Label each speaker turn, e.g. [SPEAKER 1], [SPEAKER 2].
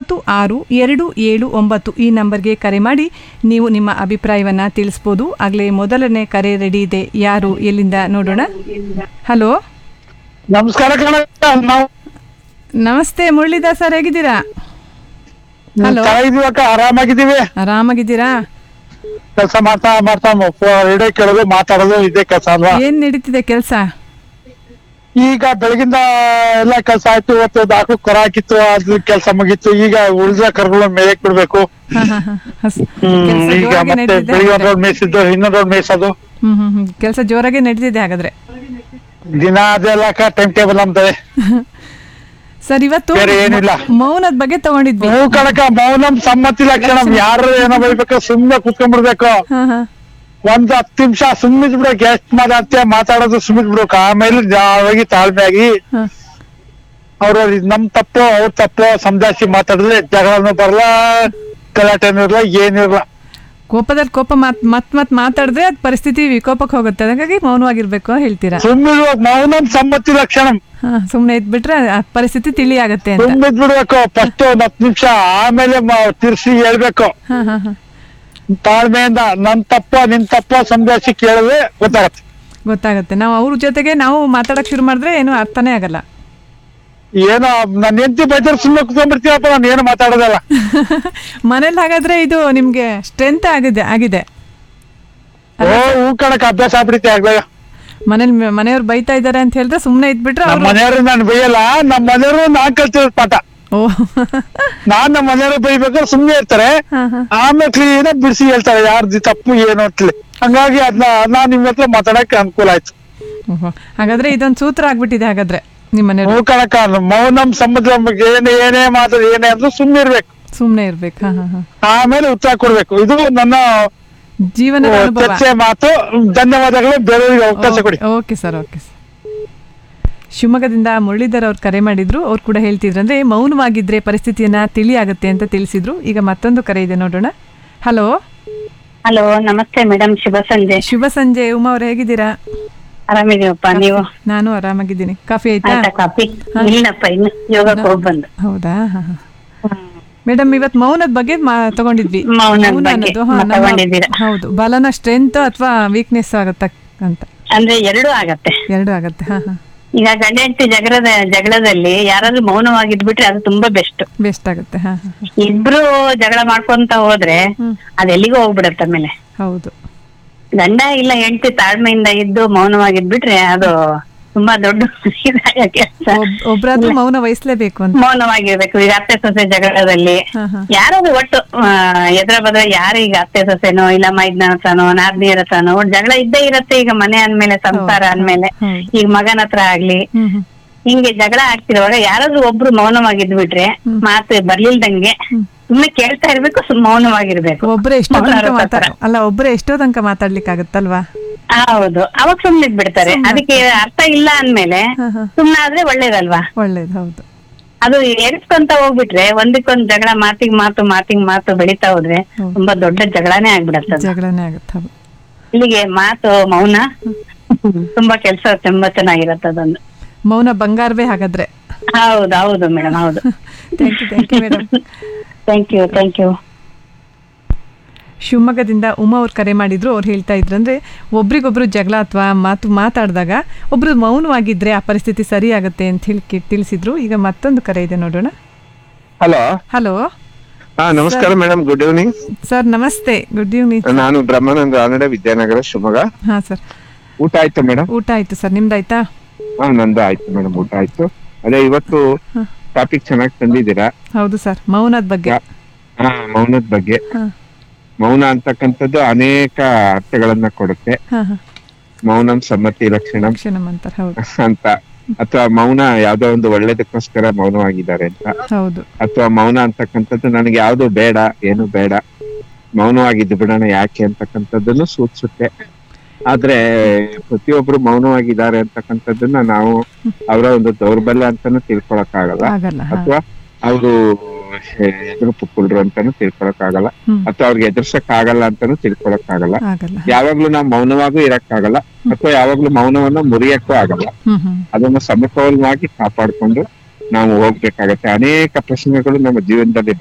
[SPEAKER 1] ಒಂಬತ್ತು ಆರು ಎರಡು ಏಳು ಒಂಬತ್ತು ಈ ನಂಬರ್ಗೆ ಕರೆ ಮಾಡಿ ನೀವು ನಿಮ್ಮ ಅಭಿಪ್ರಾಯವನ್ನು ತಿಳಿಸ್ಬೋದು ಆಗಲೇ ಮೊದಲನೇ ಕರೆ ರೆಡಿ ಇದೆ ಯಾರು ಎಲ್ಲಿಂದ ನೋಡೋಣ ಹಲೋ
[SPEAKER 2] ನಮಸ್ಕಾರ ಕಣ ನಾವು
[SPEAKER 1] ನಮಸ್ತೆ ಮುರಳೀದಾಸ್ ಸರ್ ಹೇಗಿದ್ದೀರಾ ಹಲೋ
[SPEAKER 2] ಇದೀವಕ್ಕ ಆರಾಮಾಗಿದ್ದೀವಿ
[SPEAKER 1] ಆರಾಮಾಗಿದ್ದೀರಾ
[SPEAKER 2] ಕೆಲಸ ಮಾಡ್ತಾ ಮಾಡ್ತಾ ರೇಡಿಯೋ ಕೇಳೋದು ಮಾತಾಡೋದು ಇದೇ ಕೆಲಸ ಅಲ್ವಾ
[SPEAKER 1] ಏನು ನಡೀತಿದೆ ಕೆಲಸ
[SPEAKER 2] ಈಗ ಬೆಳಗಿಂದ ಎಲ್ಲ ಕೆಲಸ ಆಯ್ತು ಇವತ್ತು ನಾಲ್ಕು ಕರ ಹಾಕಿತ್ತು ಅದ್ರ ಕೆಲಸ ಮುಗೀತು ಈಗ ಉಳಿದ ಕರುಗಳು ಮೇಯಕ್ ಬಿಡ್ಬೇಕು
[SPEAKER 1] ಹಾಂ ಹಾಂ ಹಾಂ
[SPEAKER 2] ಹ್ಮ್
[SPEAKER 1] ಕೆಲಸ
[SPEAKER 2] ಈಗ
[SPEAKER 1] ಜೋರಾಗಿ
[SPEAKER 2] ಮತ್ತೆ
[SPEAKER 1] ನಡೀತಿದೆ
[SPEAKER 2] ಬೆಳಿಗ್ಗೆ ಒಂದ್ ರೋಡ್ ಮೇಯ್ಸಿದ್ದು ಇನ್ನೊಂದ್ ರೋಡ್ ಮೇಯ್ಸೋದು
[SPEAKER 1] ಹ್ಮ್ ಹ್ಮ್ ಹ್ಮ್ ಕೆಲಸ ಜೋರಾಗಿ ನಡೀತಿದೆ ಹಾಗಾದ್ರೆ
[SPEAKER 2] ದಿನ ಅದೆಲ್ಲ ಟೈಮ್ ಟೇಬಲ್ ನಮ್ದೆ
[SPEAKER 1] ಸರ್ ಇವತ್ತು
[SPEAKER 2] ಬೇರೆ ಏನಿಲ್ಲ.
[SPEAKER 1] ಮೌನದ ಬಗ್ಗೆ ತಗೊಂಡಿದ್ವಿ
[SPEAKER 2] ಹೂ ಕಣಕ ಮೌನಂ ಸಮ್ಮತಿ ಲಕ್ಷಣ ಯಾರು ಏನೋ ಬೈಬೇಕು ಸುಮ್ನೆ ಕುತ್ಕೊಂಡ್ಬಿಡ್ಬೇಕು
[SPEAKER 1] ಹಾ ಹಾ
[SPEAKER 2] ಒಂದ್ ಹತ್ತು ನಿಮಿಷ ಸುಮ್ಮಿದ್ ಬಿಡಕ್ ಎಷ್ಟ್ ಮಾತಾಡ್ತೀಯ ಮಾತಾಡೋದು ಸುಮ್ಮಿದ್ ಬಿಡ್ಬೇಕು ಆಮೇಲೆ ಜಾವಾಗಿ ತಾಳ್ಮೆಯಾಗಿ
[SPEAKER 1] ಹಾ
[SPEAKER 2] ಅವ್ರ ನಮ್ ತಪ್ಪು ಅವ್ರ ತಪ್ಪು ಸಮಜಾಯಿಸಿ ಮಾತಾಡಿದ್ರೆ ಜಗಳನು ಬರಲ್ಲ ಗಲಾಟೆನೂ ಇರಲ್ಲ ಏನಿರಲ್ಲ
[SPEAKER 1] ಕೋಪದಲ್ಲಿ ಕೋಪ ಮಾತ್ ಮತ್ ಮತ್ ಮಾತಾಡಿದ್ರೆ ಅದ್ ಪರಿಸ್ಥಿತಿ ವಿಕೋಪಕ್ಕೆ ಹೋಗುತ್ತೆ ಹಾಗಾಗಿ ಮೌನವಾಗಿರ್ಬೇಕು ಅಂತ ಹೇಳ್ತೀರಾ
[SPEAKER 2] ಸುಮ್ಮಿರುವ ಮೌನಂ ಸಮ್ಮತಿ ಲಕ್ಷಣ
[SPEAKER 1] ಹಾ ಸುಮ್ನೆ ಇದ್ಬಿಟ್ರೆ ಆ ಪರಿಸ್ಥಿತಿ ತಿಳಿ ಆಗತ್ತೆ ಅಂತ
[SPEAKER 2] ಸುಮ್ಮಿದ್ ಬಿಡ್ಬೇಕು ಫಸ್ಟ್ ಒಂದ್ ಹತ್ತು ನಿಮಿಷ ಆಮೇಲೆ ಮ- ತಿರ್ಸಿ ಹೇಳ್ಬೇಕು
[SPEAKER 1] ಹಾ ಹಾ ಹಾ
[SPEAKER 2] ತಾಳ್ಮೆಯಿಂದ ನನ್ ತಪ್ಪ ನಿನ್ ತಪ್ಪ ಸಮಜಾಯಿಸಿ ಕೇಳಿದ್ರೆ ಗೊತ್ತಾಗತ್ತೆ
[SPEAKER 1] ಗೊತ್ತಾಗತ್ತೆ ನಾವು ಅವ್ರ ಜೊತೆಗೆ ನಾವು ಮಾತಾಡಕ್ ಶುರು ಮಾಡಿದ್ರೆ ಏನು ಅರ್ಥನೇ ಆಗಲ್ಲ
[SPEAKER 2] ಏನೋ ನನ್ ಹೆಂಡತಿ ಬೈದ್ರೆ ಸುಮ್ಮನೆ ಕುತ್ಕೊಂಡ್ಬಿಡ್ತೀವಪ್ಪ ನಾನು ಏನು ಮಾತಾಡೋದಲ್ಲ
[SPEAKER 1] ಮನೇಲಿ ಹಾಗಾದ್ರೆ ಇದು ನಿಮ್ಗೆ ಸ್ಟ್ರೆಂತ್ ಆಗಿದೆ ಆಗಿದೆ
[SPEAKER 2] ಓ ಹೂ ಕಣಕ್ ಅಭ್ಯಾಸ ಆಗ್ಬಿಡುತ್ತೆ ಆಗ್ಲಾಗ
[SPEAKER 1] ಮನೇಲಿ ಮನೆಯವ್ರು ಬೈತಾ ಇದಾರೆ ಅಂತ ಹೇಳಿದ್ರೆ ಸುಮ್ನೆ ಇದ್ಬಿಟ್ರೆ
[SPEAKER 2] ನಮ್ಮ
[SPEAKER 1] ಅವ್ರು
[SPEAKER 2] ಮನೆಯವ್ರು ನಾನು ಬೈಯಲ್ಲ ನಮ್ಮ ಮನೆಯವರು ನಾನ್ ಕಲ್ತಿರೋ ಪಾಠ
[SPEAKER 1] ಓ
[SPEAKER 2] ನಾನ್ ನಮ್ಮ ಮನೆಯವ್ರು ಬೈಬೇಕಾದ್ರೆ ಸುಮ್ನೆ ಇರ್ತಾರೆ
[SPEAKER 1] ಹಾ ಹಾ
[SPEAKER 2] ಆಮೇಲೆ ಕ್ಲೀನ್ ಆಗಿ ಬಿಡಿಸಿ ಹೇಳ್ತಾರೆ ಯಾರ್ದು ತಪ್ಪು ಏನು ಅಂತೇಳಿ ಹಂಗಾಗಿ ಅದನ್ನ ನಾನ್ ನಿಮ್ ಹತ್ರ ಮಾತಾಡಕ್ಕೆ ಅನುಕೂಲ ಆಯ್ತು
[SPEAKER 1] ಓಹೋ. ಹಾಗಾದ್ರೆ ಇದೊಂದು ಸೂತ್ರ ಆಗ್ಬಿಟ್ಟಿದೆ ಹಾಗಾದ್ರೆ ನಿಮ್ಮ ಮನೆಯವ್ರು
[SPEAKER 2] ಹೂ ಕಣಕ ಮೌನಂ ಸಂಬಂಧ ಏನೇ ಏನೇ ಮಾತಾಡಿ ಏನೇ ಅಂದ್ರೂ ಸುಮ್ನೆ ಇರ್ಬೇಕು
[SPEAKER 1] ಸುಮ್ನೆ ಇರ್ಬೇಕು ಹಾ ಹಾ ಹಾ
[SPEAKER 2] ಆಮೇಲೆ ಉತ್ತರ ಕೊಡ್ಬೇಕು ಇದು ನನ್ನ
[SPEAKER 1] ಜೀವನದ ಅನುಭವ
[SPEAKER 2] ಚರ್ಚೆ ಮಾತು ಧನ್ಯವಾದಗಳು ಬೇರೆಯವರಿಗೆ ಅವಕಾಶ ಕೊಡಿ
[SPEAKER 1] ಓಕೆ ಸರ್ ಓಕೆ ಸರ್ ಶಿವಮೊಗ್ಗದಿಂದ ಮುರಳೀಧರ್ ಅವ್ರು ಕರೆ ಮಾಡಿದ್ರು ಅವ್ರು ಕೂಡ ಹೇಳ್ತಿದ್ರು ಅಂದ್ರೆ ಮೌನವಾಗಿದ್ರೆ ಪರಿಸ್ಥಿತಿಯನ್ನ ತಿಳಿ ಆಗುತ್ತೆ ಅಂತ ತಿಳಿಸಿದ್ರು ಈಗ ಮತ್ತೊಂದು ಕರೆ ಇದೆ ನೋಡೋಣ ಹಲೋ
[SPEAKER 3] ಹಲೋ ನಮಸ್ತೆ ಮೇಡಮ್ ಶುಭ ಸಂಜೆ
[SPEAKER 1] ಶುಭ ಸಂಜೆ ಉಮಾ ಅವ್ರು ಹೇಗಿದ್ದೀರಾ
[SPEAKER 3] ಆರಾಮಿದೀವಪ್ಪ ನೀವು
[SPEAKER 1] ನಾನು ಆರಾಮಾಗಿದ್ದೀನಿ ಕಾಫಿ ಆಯ್ತಾ
[SPEAKER 3] ಆಯ್ತಾ ಕಾಫಿ ಇಲ್ಲಪ್ಪ ಇನ್ನು ಯೋಗಕ್ಕೆ ಹೋಗ್ ಬಂದು
[SPEAKER 1] ಹೌದಾ ಹಾ ಹಾ ಮೇಡಮ್ ಇವತ್ ಮೌನದ ಬಗ್ಗೆ ಮಾ- ತಗೊಂಡಿದ್ವಿ
[SPEAKER 3] ಮೌನದ್
[SPEAKER 1] ಮೌನ
[SPEAKER 3] ಬಗ್ಗೆ
[SPEAKER 1] ಅನ್ನೋದು ಹಾ, ನಮ್ಮ-
[SPEAKER 3] ತಗೊಂಡಿದ್ದೀರಾ.
[SPEAKER 1] ಹೌದು ಬಲನ ಸ್ಟ್ರೆಂತ್ ಅಥವಾ ವೀಕ್ನೆಸ್ ಆಗತ್ತ ಅಂತ
[SPEAKER 3] ಅಂದ್ರೆ ಎರಡೂ ಆಗತ್ತೆ
[SPEAKER 1] ಎರಡು ಆಗತ್ತೆ ಹಾ ಹಾ
[SPEAKER 3] ಈಗ ಗಂಡ ಹೆಂಡತಿ ಜಗಳದ ಜಗಳದಲ್ಲಿ ಯಾರಾದ್ರೂ ಮೌನವಾಗಿದ್ಬಿಟ್ರೆ ಅದು ತುಂಬಾ ಬೆಸ್ಟ್
[SPEAKER 1] ಬೆಸ್ಟ್ ಆಗುತ್ತೆ ಹಾ ಹಾ ಹಾ.
[SPEAKER 3] ಇಬ್ರು ಜಗಳ ಮಾಡ್ಕೊಂತ ಹೋದ್ರೆ
[SPEAKER 1] ಹ್ಮ್.
[SPEAKER 3] ಅದೆಲ್ಲಿಗೂ ಹೋಗ್ಬಿಡತ್ತೆ ಆಮೇಲೆ
[SPEAKER 1] ಹೌದು
[SPEAKER 3] ಗಂಡ ಇಲ್ಲ ಹೆಂಡತಿ ತಾಳ್ಮೆಯಿಂದ ಇದ್ದು ಮೌನವಾಗಿದ್ಬಿಟ್ರೆ ಅದು ತುಂಬಾ ದೊಡ್ಡ ಇದಾಗ ಕೆಲಸ
[SPEAKER 1] ಒಬ್- ಒಬ್ರಾದ್ರೂ ಮೌನ ವಹಿಸ್ಲೇಬೇಕು ಅಂತ
[SPEAKER 3] ಮೌನವಾಗಿರ್ಬೇಕು ಈಗ ಅತ್ತೆ ಸೊಸೆ ಜಗಳದಲ್ಲಿ
[SPEAKER 1] ಹಾ ಹಾ
[SPEAKER 3] ಯಾರಾದ್ರೂ ಒಟ್ಟು ಆ, ಎದ್ರ ಬದ್ರ ಯಾರು ಈಗ ಅತ್ತೆ ಸೊಸೆನೋ ಇಲ್ಲ ಮೈದ್ನ ಹತ್ರನೋ ನಾದ್ನಿಯರ ಹತ್ರನೋ ಒಟ್ಟು ಜಗಳ ಇದ್ದೇ ಇರತ್ತೆ ಈಗ ಮನೆ ಅಂದ್ಮೇಲೆ ಸಂಸಾರ
[SPEAKER 1] ಹೌದು,
[SPEAKER 3] ಅಂದ್ಮೇಲೆ
[SPEAKER 1] ಹೌದು.
[SPEAKER 3] ಈಗ ಮಗನ ಹತ್ರ ಆಗ್ಲಿ
[SPEAKER 1] ಹ್ಮ್ ಹ್ಮ್
[SPEAKER 3] ಹಿಂಗೆ ಜಗಳ ಆಗ್ತಿರುವಾಗ ಯಾರಾದ್ರೂ ಒಬ್ರು ಮೌನವಾಗಿದ್ಬಿಟ್ರೆ ಮಾತು ಬರ್ಲಿಲ್ದಂಗೆ ಸುಮ್ನೆ ಕೇಳ್ತಾ ಇರ್ಬೇಕು ಸುಮ್ ಮೌನವಾಗಿರ್ಬೇಕು
[SPEAKER 1] ಒಬ್ರೇ ಎಷ್ಟೋ
[SPEAKER 3] ಮೌನ
[SPEAKER 1] ತನಕ
[SPEAKER 3] ಇರೋ
[SPEAKER 1] ಮಾತಾಡ
[SPEAKER 3] ತರ.
[SPEAKER 1] ಅಲ್ಲ ಒಬ್ರೇ ಎಷ್ಟೋ ತನಕ ಮಾತಾಡ್ಲಿಕ್ಕೆ ಆಗುತ್ತಲ್ವಾ
[SPEAKER 3] ಹೌದು ಅವಾಗ ಸುಮ್ನೆ ಬಿಡ್ತಾರೆ ಅದಕ್ಕೆ ಅರ್ಥ ಇಲ್ಲ ಅಂದ್ಮೇಲೆ
[SPEAKER 1] ಹಾ ಹಾ
[SPEAKER 3] ಸುಮ್ನಾದ್ರೆ ಒಳ್ಳೇದಲ್ವಾ
[SPEAKER 1] ಒಳ್ಳೇದು ಹೌದು
[SPEAKER 3] ಅದು ಎರಿಸ್ಕೊಂತ ಹೋಗ್ಬಿಟ್ರೆ ಒಂದಕ್ಕೊಂದ್ ಜಗಳ ಮಾತಿಗ್ ಮಾತು ಮಾತಿಗ್ ಮಾತು ಬೆಳಿತಾ ಹೋದ್ರೆ
[SPEAKER 1] ಹೌದು.
[SPEAKER 3] ತುಂಬಾ ದೊಡ್ಡ ಜಗಳನೇ ಆಗ್ಬಿಡತ್ತೆ ಅದು.
[SPEAKER 1] ಜಗಳನೇ ಆಗುತ್ತೆ ಹೌದು
[SPEAKER 3] ಇಲ್ಲಿಗೆ ಮಾತು ಮೌನ ತುಂಬಾ ಕೆಲಸ ತುಂಬಾ ಚೆನ್ನಾಗಿರತ್ತೆ ಅದೊಂದು
[SPEAKER 1] ಮೌನ ಬಂಗಾರವೇ ಹಾಗಾದ್ರೆ
[SPEAKER 3] ಹೌದು ಹೌದು ಮೇಡಮ್ ಹೌದು
[SPEAKER 1] thank you thank you madam
[SPEAKER 3] thank you thank you
[SPEAKER 1] ಶಿವಮೊಗ್ಗದಿಂದ ಉಮಾ ಅವ್ರು ಕರೆ ಮಾಡಿದ್ರು ಅವ್ರು ಹೇಳ್ತಾ ಇದ್ರು ಅಂದ್ರೆ ಒಬ್ರಿಗೊಬ್ರು ಜಗಳ ಅಥವಾ ಮಾತು ಮಾತಾಡಿದಾಗ ಒಬ್ರು ಮೌನವಾಗಿದ್ರೆ ಆ ಪರಿಸ್ಥಿತಿ ಸರಿ ಆಗುತ್ತೆ ಅಂತ ಹೇಳಿ ಕಿ- ತಿಳಿಸಿದ್ರು ಈಗ ಮತ್ತೊಂದು ಕರೆ ಇದೆ ನೋಡೋಣ
[SPEAKER 4] ಹಲೋ
[SPEAKER 1] ಹಲೋ
[SPEAKER 4] ಹಾ ನಮಸ್ಕಾರ ಮೇಡಮ್ ಗುಡ್ ಈವ್ನಿಂಗ್
[SPEAKER 1] ಸರ್ ನಮಸ್ತೆ ಗುಡ್ ಈವ್ನಿಂಗ್
[SPEAKER 4] ನಾನು ಬ್ರಹ್ಮಾನಂದ ರಾನಡೆ ವಿದ್ಯಾನಗರ ಶಿವಮೊಗ್ಗ
[SPEAKER 1] ಹಾ ಸರ್
[SPEAKER 4] ಊಟ ಆಯ್ತು ಮೇಡಮ್
[SPEAKER 1] ಊಟ ಆಯ್ತು ಸರ್ ನಿಮ್ದಾಯ್ತಾ
[SPEAKER 4] ಹಾ ನಂದು ಆಯ್ತು ಮೇಡಮ್ ಊಟ ಆಯ್ತು ಅದೇ ಇವತ್ತು ಟಾಪಿಕ್ ಚೆನ್ನಾಗಿ ತಂದಿದ್ದೀರಾ
[SPEAKER 1] ಹೌದು ಸರ್ ಮೌನದ ಬಗ್ಗೆ
[SPEAKER 4] ಯಾ- ಹಾ ಮೌನದ ಬಗ್ಗೆ
[SPEAKER 1] ಹಾ
[SPEAKER 4] ಮೌನ ಅಂತಕ್ಕಂಥದ್ದು ಅನೇಕ ಅರ್ಥಗಳನ್ನ ಕೊಡುತ್ತೆ
[SPEAKER 1] ಹಾ ಹಾ
[SPEAKER 4] ಮೌನಂ ಸಮ್ಮತಿ ಲಕ್ಷಣಂ
[SPEAKER 1] ಕ್ಷಣಂ ಅಂತಾರೆ ಹೌದು
[SPEAKER 4] ಅಂತ ಅಥವಾ ಮೌನ ಯಾವ್ದೋ ಒಂದು ಒಳ್ಳೇದಕ್ಕೋಸ್ಕರ ಮೌನವಾಗಿದ್ದಾರೆ ಅಂತ
[SPEAKER 1] ಹೌದು
[SPEAKER 4] ಅಥವಾ ಮೌನ ಅಂತಕ್ಕಂಥದ್ದು ನನಗೆ ಯಾವ್ದು ಬೇಡ ಏನು ಬೇಡ ಮೌನವಾಗಿದ್ದು ಬಿಡೋಣ ಯಾಕೆ ಅಂತಕ್ಕಂಥದ್ದನ್ನು ಸೂಚಿಸುತ್ತೆ ಆದ್ರೆ ಪ್ರತಿಯೊಬ್ರು ಮೌನವಾಗಿದ್ದಾರೆ ಅಂತಕ್ಕಂಥದ್ದನ್ನ ನಾವು ಅವರ ಒಂದು ದೌರ್ಬಲ್ಯ ಅಂತಾನು ತಿಳ್ಕೊಳಕ್ ಆಗಲ್ಲ
[SPEAKER 1] ಆಗಲ್ಲ ಹಾ
[SPEAKER 4] ಅಥವಾ ಅವರು ಎದುರು ಪುಕ್ಕುಳ್ರು ಅಂತಾನು ತಿಳ್ಕೊಳಕ್ ಆಗಲ್ಲ
[SPEAKER 1] ಹ್ಮ್.
[SPEAKER 4] ಅಥವಾ ಅವ್ರಿಗೆ ಎದುರ್ಸಕ್ ಆಗಲ್ಲ ಅಂತಾನು ತಿಳ್ಕೊಳಕ್ ಆಗಲ್ಲ
[SPEAKER 1] ಆಗಲ್ಲ
[SPEAKER 4] ಯಾವಾಗ್ಲೂ ನಾವು ಮೌನವಾಗೂ ಇರಕ್ ಆಗಲ್ಲ ಅಥವಾ ಯಾವಾಗ್ಲೂ ಮೌನವನ್ನ ಮುರಿಯಕ್ಕೂ ಆಗಲ್ಲ
[SPEAKER 1] ಹ್ಮ್ ಹ್ಮ್
[SPEAKER 4] ಅದನ್ನ ಸಮತೋಲವಾಗಿ ಕಾಪಾಡ್ಕೊಂಡು ನಾವು ಹೋಗ್ಬೇಕಾಗತ್ತೆ ಅನೇಕ ಪ್ರಶ್ನೆಗಳು ನಮ್ಮ ಜೀವನದಲ್ಲಿ